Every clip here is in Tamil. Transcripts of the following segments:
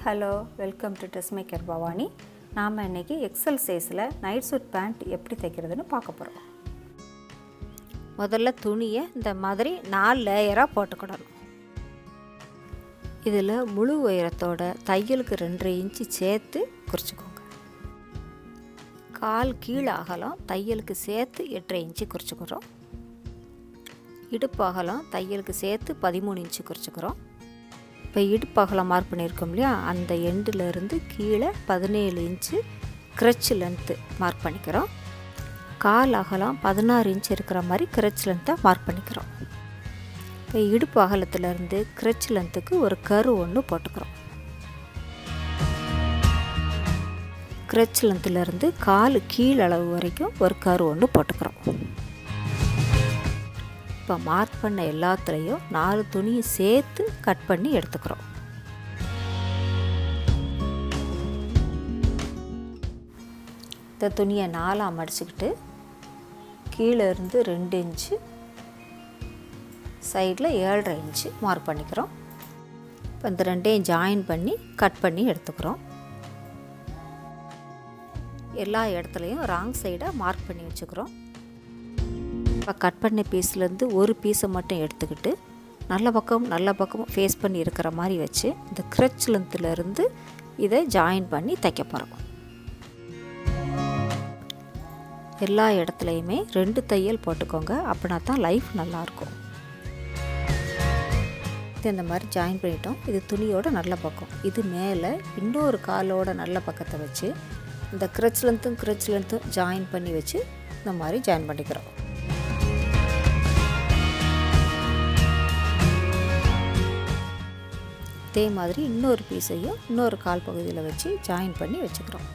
hello welcome to dress maker Bhavani நாம் இன்றைக்கி எக்ஸல் சைஸில் நைட் சூட் பேண்ட் எப்படி தைக்கிறதுன்னு பார்க்க போகிறோம் முதல்ல துணியை இந்த மாதிரி நாலு லேயராக போட்டுக்கிடணும் இதில் முழு உயரத்தோட தையலுக்கு ரெண்டரை இன்ச்சு சேர்த்து குறிச்சிக்கோங்க கால் கீழே அகலம் தையலுக்கு சேர்த்து எட்டரை இன்ச்சு குறிச்சிக்கிறோம் இடுப்பு அகலம் தையலுக்கு சேர்த்து பதிமூணு இன்ச்சு குறிச்சிக்கிறோம் இப்போ இடுப்பு அகலம் மார்க் பண்ணியிருக்கோம் இல்லையா அந்த எண்டுலேருந்து கீழே பதினேழு இன்ச்சு கிரச் லென்த்து மார்க் பண்ணிக்கிறோம் கால் அகலம் பதினாறு இன்ச் இருக்கிற மாதிரி கிரச் லென்த்தை மார்க் பண்ணிக்கிறோம் இப்போ இடுப்பு அகலத்துலேருந்து கிரச் லென்த்துக்கு ஒரு கரு ஒன்று போட்டுக்கிறோம் கிரச் லென்த்துலேருந்து கால் கீழ் அளவு வரைக்கும் ஒரு கரு ஒன்று போட்டுக்கிறோம் இப்போ மார்க் பண்ண எல்லாத்துலேயும் நாலு துணியை சேர்த்து கட் பண்ணி எடுத்துக்கிறோம் இந்த துணியை நாலாக மடிச்சுக்கிட்டு கீழே இருந்து ரெண்டு இன்ச்சு சைடில் ஏழரை இன்ச்சு மார்க் பண்ணிக்கிறோம் இப்போ இந்த ரெண்டையும் ஜாயின் பண்ணி கட் பண்ணி எடுத்துக்கிறோம் எல்லா இடத்துலையும் ராங் சைடை மார்க் பண்ணி வச்சுக்கிறோம் இப்போ கட் பண்ண பீஸ்லேருந்து ஒரு பீஸை மட்டும் எடுத்துக்கிட்டு நல்ல பக்கம் நல்ல பக்கம் ஃபேஸ் பண்ணி இருக்கிற மாதிரி வச்சு இந்த க்ரச் லென்த்துலேருந்து இதை ஜாயின் பண்ணி தைக்க போகிறோம் எல்லா இடத்துலையுமே ரெண்டு தையல் போட்டுக்கோங்க அப்படின்னா தான் லைஃப் நல்லாயிருக்கும் இது இந்த மாதிரி ஜாயின் பண்ணிட்டோம் இது துணியோட நல்ல பக்கம் இது மேலே இன்னொரு காலோட நல்ல பக்கத்தை வச்சு இந்த க்ரச் லென்த்தும் க்ரச் லென்த்தும் ஜாயின் பண்ணி வச்சு இந்த மாதிரி ஜாயின் பண்ணிக்கிறோம் இதே மாதிரி இன்னொரு பீஸையும் இன்னொரு கால் பகுதியில் வச்சு ஜாயின் பண்ணி வச்சுக்கிறோம்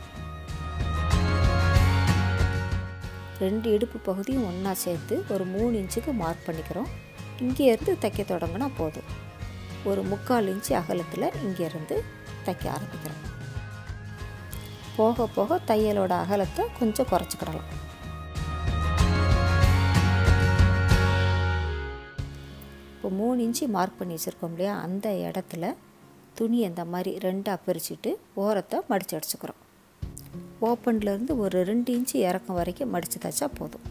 ரெண்டு இடுப்பு பகுதியும் ஒன்றா சேர்த்து ஒரு மூணு இன்ச்சுக்கு மார்க் பண்ணிக்கிறோம் இங்கேருந்து தைக்க தொடங்கினா போதும் ஒரு முக்கால் இன்ச்சு அகலத்தில் இங்கேருந்து தைக்க ஆரம்பிக்கிறோம் போக போக தையலோட அகலத்தை கொஞ்சம் குறைச்சிக்கிடலாம் இப்போ மூணு இன்ச்சு மார்க் பண்ணி வச்சுருக்கோம் இல்லையா அந்த இடத்துல துணி அந்த மாதிரி ரெண்டாக பிரிச்சுட்டு ஓரத்தை மடித்து அடிச்சுக்கிறோம் ஓப்பன்லேருந்து ஒரு ரெண்டு இன்ச்சு இறக்கம் வரைக்கும் மடித்து தைச்சா போதும்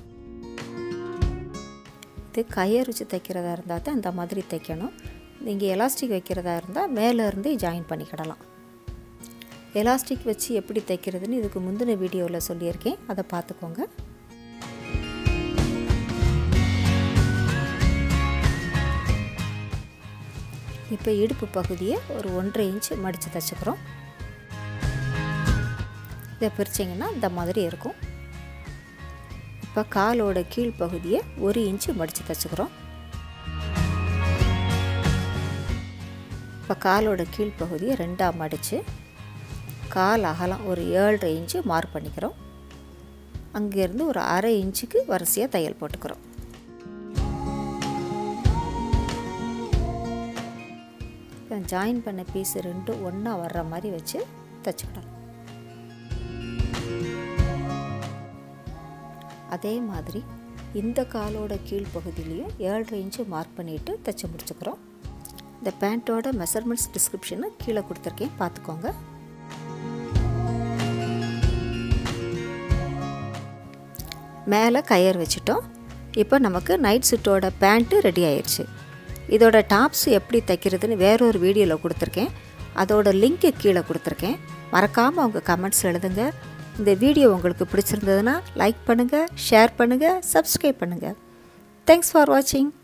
இது கயிறு வச்சு தைக்கிறதா இருந்தால் தான் இந்த மாதிரி தைக்கணும் நீங்கள் எலாஸ்டிக் வைக்கிறதா இருந்தால் மேலேருந்தே ஜாயின் பண்ணிக்கிடலாம் எலாஸ்டிக் வச்சு எப்படி தைக்கிறதுன்னு இதுக்கு முந்தின வீடியோவில் சொல்லியிருக்கேன் அதை பார்த்துக்கோங்க இப்போ இடுப்பு பகுதியை ஒரு ஒன்றரை இன்ச்சு மடித்து தைச்சிக்கிறோம் இதை பிரிச்சிங்கன்னா இந்த மாதிரி இருக்கும் இப்போ காலோட கீழ் பகுதியை ஒரு இன்ச்சு மடித்து தைச்சிக்கிறோம் இப்போ காலோட கீழ் பகுதியை ரெண்டாக மடித்து கால் அகலம் ஒரு ஏழரை இன்ச்சு மார்க் பண்ணிக்கிறோம் அங்கேருந்து ஒரு அரை இன்ச்சுக்கு வரிசையாக தையல் போட்டுக்கிறோம் ஜாயின் பண்ண பீஸ் ரெண்டும் ஒன்றா வர்ற மாதிரி வச்சு தைச்சிக்கிடலாம் அதே மாதிரி இந்த காலோட கீழ் பகுதியிலையும் ஏழரை இன்ச்சு மார்க் பண்ணிவிட்டு தைச்சி முடிச்சுக்கிறோம் இந்த பேண்ட்டோட மெஷர்மெண்ட்ஸ் டிஸ்கிரிப்ஷனு கீழே கொடுத்துருக்கேன் பார்த்துக்கோங்க மேலே கயர் வச்சுட்டோம் இப்போ நமக்கு நைட் சூட்டோட பேண்ட்டு ரெடி ஆயிடுச்சு இதோட டாப்ஸ் எப்படி தைக்கிறதுன்னு வேறொரு வீடியோவில் கொடுத்துருக்கேன் அதோட லிங்க்கு கீழே கொடுத்துருக்கேன் மறக்காமல் உங்கள் கமெண்ட்ஸ் எழுதுங்க இந்த வீடியோ உங்களுக்கு பிடிச்சிருந்ததுன்னா லைக் பண்ணுங்கள் ஷேர் பண்ணுங்கள் சப்ஸ்கிரைப் பண்ணுங்கள் தேங்க்ஸ் ஃபார் வாட்சிங்